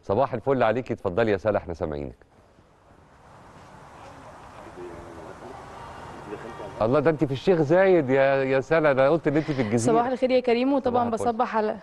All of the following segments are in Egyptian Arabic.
صباح الفل عليكي اتفضلي يا سلا احنا سامعينك الله ده انت في الشيخ زايد يا يا سلا ده قلت ان انت في الجزيره صباح الخير يا كريم وطبعا صباح الفل. بصبح على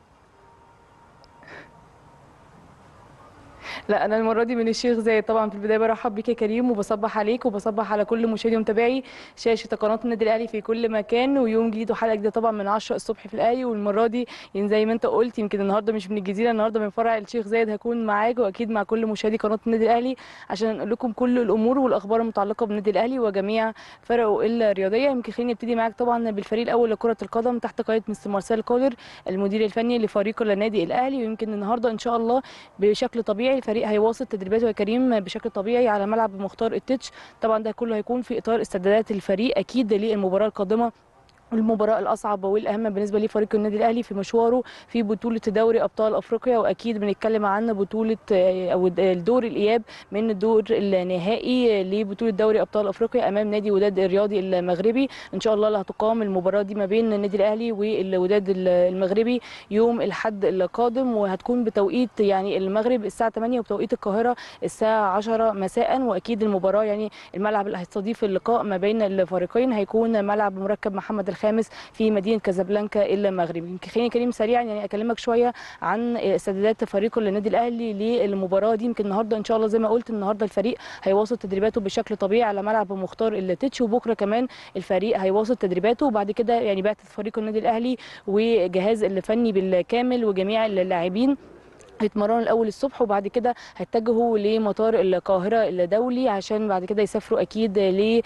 لا انا المره دي من الشيخ زايد طبعا في البدايه برحب بيك يا كريم وبصبح عليك وبصبح على كل مشاهدي ومتابعي شاشه قناه النادي الاهلي في كل مكان ويوم جديد وحلقه جديده طبعا من 10 الصبح في الاهلي والمره دي يعني زي ما انت قلت يمكن النهارده مش من الجزيره النهارده من فرع الشيخ زايد هكون معاك واكيد مع كل مشاهدي قناه النادي الاهلي عشان نقول لكم كل الامور والاخبار المتعلقه بالنادي الاهلي وجميع فرقه الرياضيه يمكن خليني ابتدي معاك طبعا بالفريق الاول لكره القدم تحت قياده مستر مارسيل كولر المدير الفني لفريق النادي الاهلي ويمكن النهارده ان شاء الله بشكل طبيعي الفريق هيواصل تدريباته يا كريم بشكل طبيعي على ملعب مختار التتش طبعا ده كله هيكون في اطار استعدادات الفريق اكيد للمباراه القادمه المباراة الأصعب والأهم بالنسبة لفريق النادي الأهلي في مشواره في بطولة دوري أبطال أفريقيا وأكيد بنتكلم عن بطولة آه، أو الدور الإياب من الدور النهائي لبطولة دوري أبطال أفريقيا أمام نادي وداد الرياضي المغربي إن شاء الله اللي هتقام المباراة دي ما بين النادي الأهلي والوداد المغربي يوم الحد القادم وهتكون بتوقيت يعني المغرب الساعة 8 وبتوقيت القاهرة الساعة 10 مساء وأكيد المباراة يعني الملعب اللي هيستضيف اللقاء ما بين الفريقين هيكون ملعب مركب محمد الخامس في مدينه كازابلانكا المغرب يمكن خليني كريم سريعا يعني اكلمك شويه عن استعدادات فريق النادي الاهلي للمباراه دي يمكن النهارده ان شاء الله زي ما قلت النهارده الفريق هيواصل تدريباته بشكل طبيعي على ملعب مختار التتش وبكره كمان الفريق هيواصل تدريباته وبعد كده يعني بعثه فريق النادي الاهلي وجهاز الفني بالكامل وجميع اللاعبين هيتمرنوا الاول الصبح وبعد كده هيتجهوا لمطار القاهره الدولي عشان بعد كده يسافروا اكيد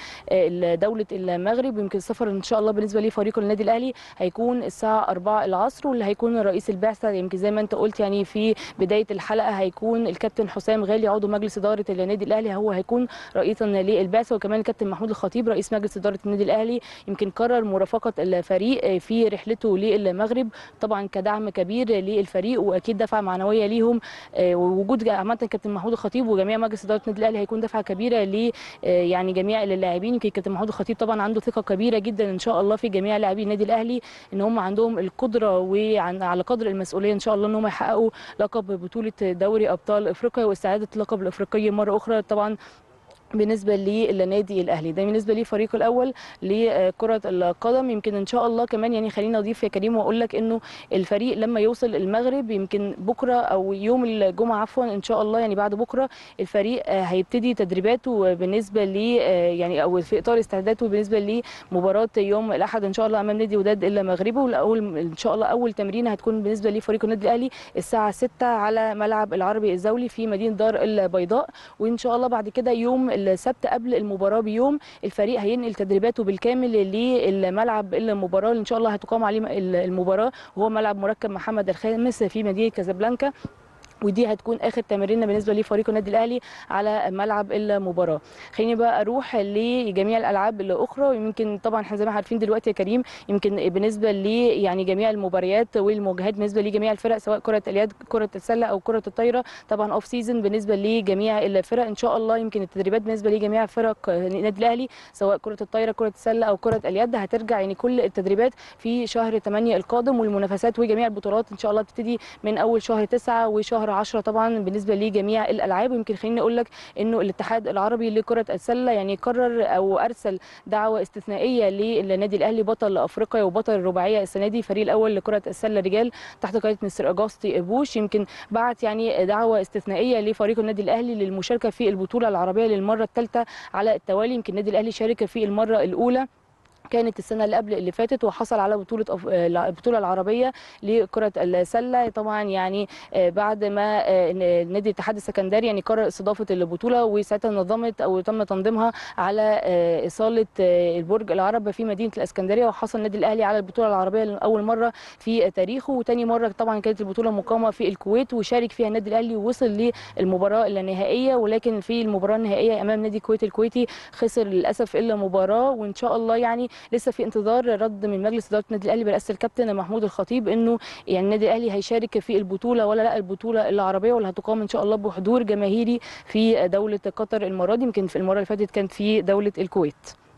لدوله المغرب ويمكن السفر ان شاء الله بالنسبه لفريق النادي الاهلي هيكون الساعه 4 العصر واللي هيكون رئيس البعثه يمكن زي ما انت قلت يعني في بدايه الحلقه هيكون الكابتن حسام غالي عضو مجلس اداره النادي الاهلي هو هيكون رئيسا للبعثه وكمان الكابتن محمود الخطيب رئيس مجلس اداره النادي الاهلي يمكن قرر مرافقه الفريق في رحلته للمغرب طبعا كدعم كبير للفريق واكيد دفعه معنويه ليهم آه، ووجود عامه كابتن محمود الخطيب وجميع مجلس اداره النادي الاهلي هيكون دفعه كبيره ل آه، يعني جميع اللاعبين يمكن كابتن محمود الخطيب طبعا عنده ثقه كبيره جدا ان شاء الله في جميع لاعبي النادي الاهلي ان هم عندهم القدره وعلى قدر المسؤوليه ان شاء الله ان هم يحققوا لقب بطوله دوري ابطال افريقيا واستعاده اللقب الافريقي مره اخرى طبعا بالنسبه للنادي الاهلي ده بالنسبه للفريق الاول لكره القدم يمكن ان شاء الله كمان يعني خليني اضيف يا كريم واقول لك انه الفريق لما يوصل المغرب يمكن بكره او يوم الجمعه عفوا ان شاء الله يعني بعد بكره الفريق آه، هيبتدي تدريباته بالنسبه ل آه، يعني او في اطار استعداداته بالنسبه لمباراه يوم الاحد ان شاء الله امام نادي وداد المغربي والاول ان شاء الله اول تمرينه هتكون بالنسبه لفريق النادي الاهلي الساعه 6 على ملعب العربي الزولي في مدينه دار البيضاء وان شاء الله بعد كده يوم السبت قبل المباراه بيوم الفريق هينقل تدريباته بالكامل للملعب المباراه اللي ان شاء الله هتقام عليه المباراه وهو ملعب مركب محمد الخامس في مدينه كازابلانكا ودي هتكون اخر تمريننا بالنسبه لفريق النادي الاهلي على ملعب المباراه خليني بقى اروح لجميع الالعاب الاخرى ويمكن طبعا احنا زي ما عارفين دلوقتي يا كريم يمكن بالنسبه ل يعني جميع المباريات والمواجهات بالنسبه لجميع الفرق سواء كره اليد كره السله او كره الطايره طبعا اوف سيزون بالنسبه لجميع الفرق ان شاء الله يمكن التدريبات بالنسبه لجميع فرق النادي الاهلي سواء كره الطايره كره السله او كره اليد هترجع يعني كل التدريبات في شهر 8 القادم والمنافسات وجميع البطولات ان شاء الله تبتدي من اول شهر 9 وشهر 10 طبعا بالنسبه لجميع الالعاب ويمكن خليني اقول لك انه الاتحاد العربي لكره السله يعني قرر او ارسل دعوه استثنائيه للنادي الاهلي بطل افريقيا وبطل الرباعيه السنه دي الفريق الاول لكره السله رجال تحت قياده مستر اجاستي بوش يمكن بعت يعني دعوه استثنائيه لفريق النادي الاهلي للمشاركه في البطوله العربيه للمره الثالثه على التوالي يمكن النادي الاهلي شارك في المره الاولى كانت السنه اللي قبل اللي فاتت وحصل على بطوله أف... البطوله العربيه لكره السله طبعا يعني بعد ما نادي الاتحاد السكندري يعني قرر استضافه البطوله وساعتها نظمت او تم تنظيمها على اصاله البرج العرب في مدينه الاسكندريه وحصل النادي الاهلي على البطوله العربيه لاول مره في تاريخه وتاني مره طبعا كانت البطوله مقامه في الكويت وشارك فيها النادي الاهلي ووصل للمباراه النهائيه ولكن في المباراه النهائيه امام نادي الكويت الكويتي خسر للاسف المباراه وان شاء الله يعني لسه في انتظار رد من مجلس اداره النادي الاهلي برئاسه الكابتن محمود الخطيب انه يعني النادي الاهلي هيشارك في البطوله ولا لا البطوله العربيه ولا هتقام ان شاء الله بحضور جماهيري في دوله قطر المره دي يمكن في المره اللي فاتت كانت في دوله الكويت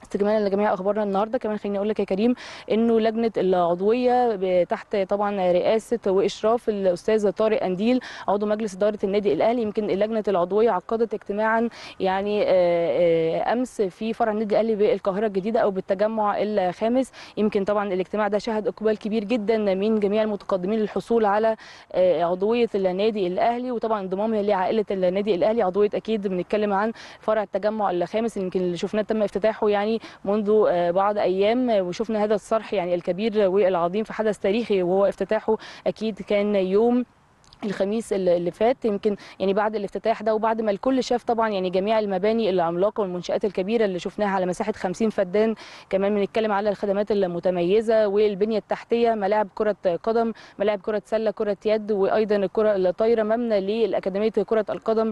استكمالا لجميع اخبارنا النهارده كمان خليني اقول لك يا كريم انه لجنه العضويه ب- تحت طبعا رئاسه واشراف الاستاذ طارق انديل عضو مجلس اداره النادي الاهلي يمكن لجنه العضويه عقدت اجتماعا يعني آه، آه، امس في فرع النادي الاهلي بالقاهره الجديده او بالتجمع الخامس يمكن طبعا الاجتماع ده شهد اقبال كبير جدا من جميع المتقدمين للحصول على آه، عضويه النادي الاهلي وطبعا انضمامها لعائله النادي الاهلي عضويه اكيد بنتكلم عن فرع التجمع الخامس اللي يمكن اللي شفناه تم افتتاحه يعني منذ آه، بعض ايام آه، وشفنا هذا الصرح يعني الكبير والعظيم في حدث تاريخي وهو افتتاحه اكيد كان يوم الخميس اللي اللي فات يمكن يعني بعد الافتتاح ده وبعد ما الكل شاف طبعا يعني جميع المباني العملاقه والمنشات الكبيره اللي شفناها على مساحه 50 فدان كمان بنتكلم على الخدمات المتميزه والبنيه التحتيه ملاعب كره قدم ملاعب كره سله كره يد وايضا الكره الطايره مبنى لاكاديميه كره القدم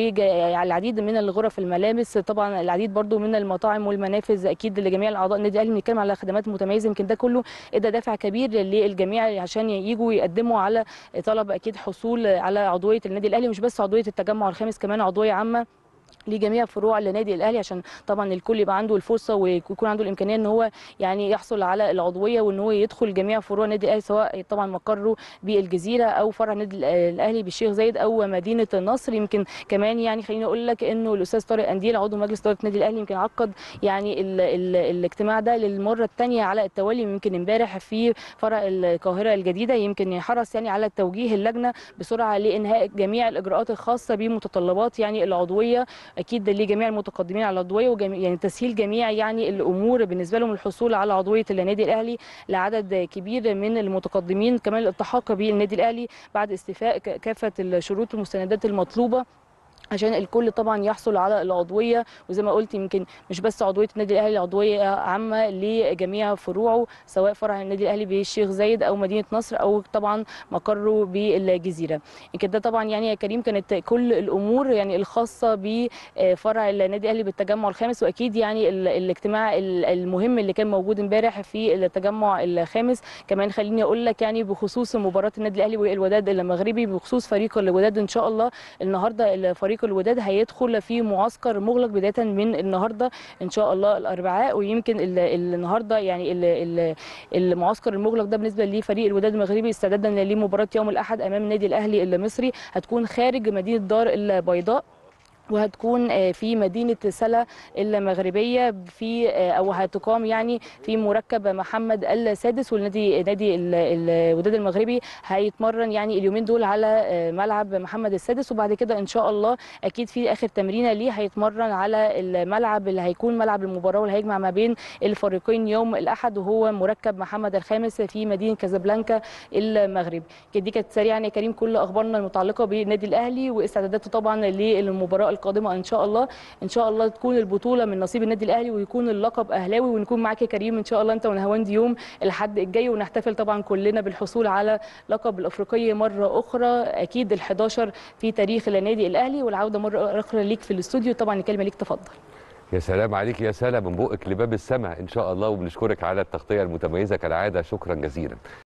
والعديد من الغرف الملابس طبعا العديد برضو من المطاعم والمنافذ اكيد لجميع الاعضاء النادي الاهلي بنتكلم على خدمات متميزه يمكن ده كله ادى دافع كبير للجميع عشان يجوا يقدموا على طلب اكيد حصول على عضويه النادي الاهلي مش بس عضويه التجمع الخامس كمان عضويه عامه لجميع فروع النادي الاهلي عشان طبعا الكل يبقى عنده الفرصه ويكون عنده الامكانيه ان هو يعني يحصل على العضويه وان هو يدخل جميع فروع النادي الاهلي سواء طبعا مقره بالجزيره او فرع النادي الاهلي بالشيخ زايد او مدينه النصر يمكن كمان يعني خليني اقول لك انه الاستاذ طارق انديل عضو مجلس اداره النادي الاهلي يمكن عقد يعني ال ال الاجتماع ده للمره الثانيه على التوالي يمكن امبارح في فرع القاهره الجديده يمكن حرص يعني على توجيه اللجنه بسرعه لانهاء جميع الاجراءات الخاصه بمتطلبات يعني العضويه اكيد لجميع المتقدمين على العضويه وجميع يعني تسهيل جميع يعني الامور بالنسبه لهم الحصول على عضويه النادي الاهلي لعدد كبير من المتقدمين كمان الالتحاق بالنادي الاهلي بعد استيفاء ك- كافه الشروط والمستندات المطلوبه عشان الكل طبعا يحصل على العضويه وزي ما قلت يمكن مش بس عضويه النادي الاهلي عضويه عامه لجميع فروعه سواء فرع النادي الاهلي بالشيخ زايد او مدينه نصر او طبعا مقره بالجزيره يمكن ده طبعا يعني يا كريم كانت كل الامور يعني الخاصه بفرع النادي الاهلي بالتجمع الخامس واكيد يعني ال- الاجتماع ال- المهم اللي كان موجود امبارح في التجمع الخامس كمان خليني اقول لك يعني بخصوص مباراه النادي الاهلي والوداد المغربي بخصوص فريق الوداد ان شاء الله النهارده الفريق الوداد هيدخل في معسكر مغلق بدايه من النهارده ان شاء الله الاربعاء ويمكن ال- ال- النهارده يعني ال- ال- المعسكر المغلق ده بالنسبه لفريق الوداد المغربي استعدادا لمباراه يوم الاحد امام النادي الاهلي المصري هتكون خارج مدينه دار البيضاء وهتكون آه، في مدينة سلا المغربية في آه، أو هتقام يعني في مركب محمد السادس والنادي نادي ال- الوداد المغربي هيتمرن يعني اليومين دول على آه، ملعب محمد السادس وبعد كده إن شاء الله أكيد في آخر تمرينة ليه هيتمرن على الملعب اللي هيكون ملعب المباراة واللي هيجمع ما بين الفريقين يوم الأحد وهو مركب محمد الخامس في مدينة كازابلانكا المغرب كده دي كانت سريعا يا كريم كل أخبارنا المتعلقة بالنادي الأهلي واستعداداته طبعا للمباراة القادمة إن شاء الله إن شاء الله تكون البطولة من نصيب النادي الأهلي ويكون اللقب أهلاوي ونكون معاك يا كريم إن شاء الله أنت ونهاوند يوم الحد الجاي ونحتفل طبعا كلنا بالحصول على لقب الأفريقية مرة أخرى أكيد ال11 في تاريخ النادي الأهلي والعودة مرة أخرى ليك في الاستوديو طبعا الكلمة ليك تفضل يا سلام عليك يا سلا من بقك لباب السماء ان شاء الله وبنشكرك على التغطيه المتميزه كالعاده شكرا جزيلا